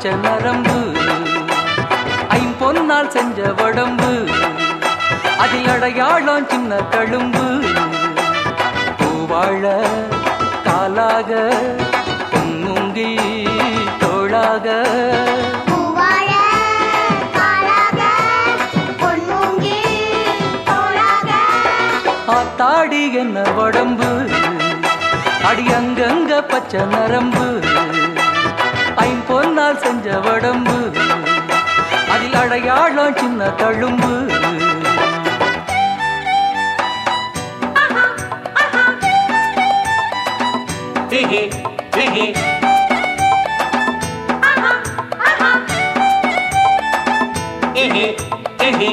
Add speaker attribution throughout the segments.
Speaker 1: பச்சை நரம்பு ஐம்பொன்னால் செஞ்ச உடம்பு அதில் அடையாளம் சின்ன தழும்பு பூவாழ காலாக பொன்முங்கி தோளாக
Speaker 2: பூவாழ காலாக பொன்மூங்கி தோளாக
Speaker 1: ஆத்தாடி என்ன உடம்பு அடி அங்கங்க பச்சை நரம்பு ஐம்பொன்னால் செஞ்ச உடம்பு அதில் அடையாளம் சின்ன தழும்பு
Speaker 3: Hehe, hehe. Hehe, hehe.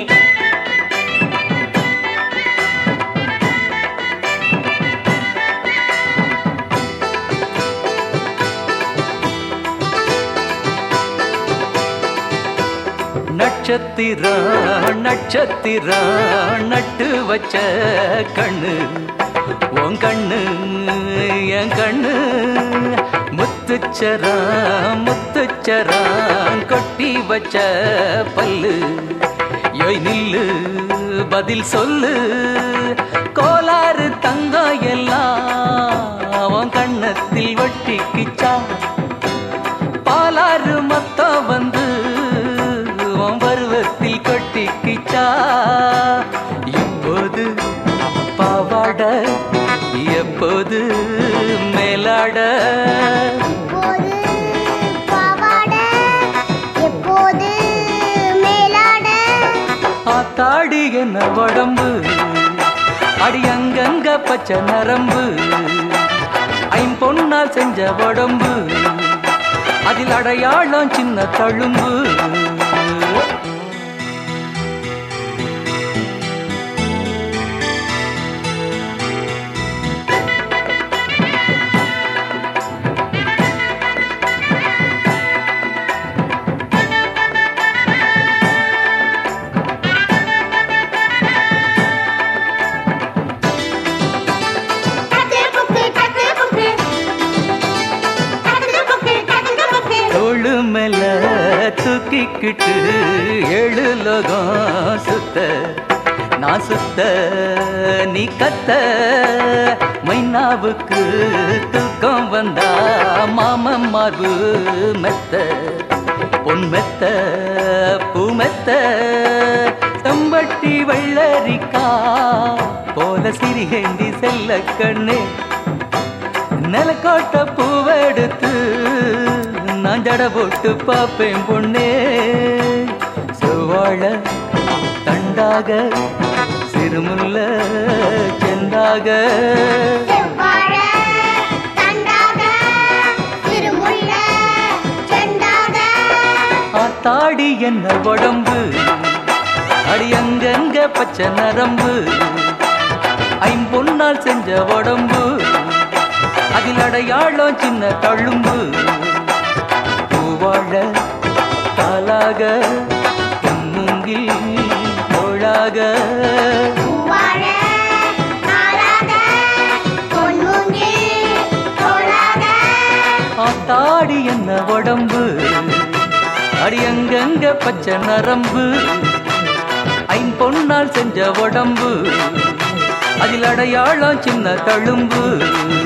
Speaker 1: Nakshatra Nakshatra நட்டு வச்ச கண்ணு உன் கண்ணு என் கண்ணு முத்துச்சரா முத்துச்சரா கொட்டி வச்ச பல்லு யோய் நில்லு பதில் சொல்லு கோலாறு தங்கம் எல்லாம் உன் கண்ணத்தில் வட்டிக்குச்சா பாலாறு மொத்தம் வந்து உன் பருவத்தில் கொட்டிக்கிச்சா இப்போது பாவாட எப்போது மேலாட
Speaker 2: இப்போது பாவாட எப்போது மேலாட
Speaker 1: ஆத்தாடி என்ன உடம்பு அடி அங்கங்க பச்சை நரம்பு ஐம்பொன்னால் செஞ்ச உடம்பு அதில் அடையாளம் சின்ன தழும்பு
Speaker 2: டக்கு புக்கு டக்கு புக்கு டக்கு புக்கு டக்கு புக்கு
Speaker 1: தோளு மேல தூக்கிக்கிட்டு ஏழு லோகம் சுத்த நான் சுத்த நீ கத்த மைனாவுக்கு தூக்கம் வந்தா மாமன் மார்பு மெத்த பொன் மெத்த பூ மெத்த செம்பட்டி வெள்ளரிக்கா போல சிறிகேந்தி செல்ல கண்ணே நிலக்கோட்ட பூவெடுத்து நான் ஜட போட்டு பார்ப்பேன் பொண்ணே செவ்வாழ தண்டாக சிறுமுல்ல செந்தாக
Speaker 2: செவ்வாழ தண்டாக திருமுல்ல செண்டாக
Speaker 1: ஆத்தாடி என்ன உடம்பு அடி அங்கங்க பச்சை நரம்பு ஐம்பொன்னால் செஞ்ச உடம்பு அதில் அடையாளம் சின்ன தழும்பு பூவாழ காலாக பொன்முங்கி தோளாக
Speaker 2: பூவாழ காலாக பொன்மூங்கி தோளாக
Speaker 1: ஆத்தாடி என்ன உடம்பு அடி அங்கங்க பச்சை நரம்பு ஐம்பொன்னால் செஞ்ச உடம்பு அதில் அடையாளம் சின்ன தழும்பு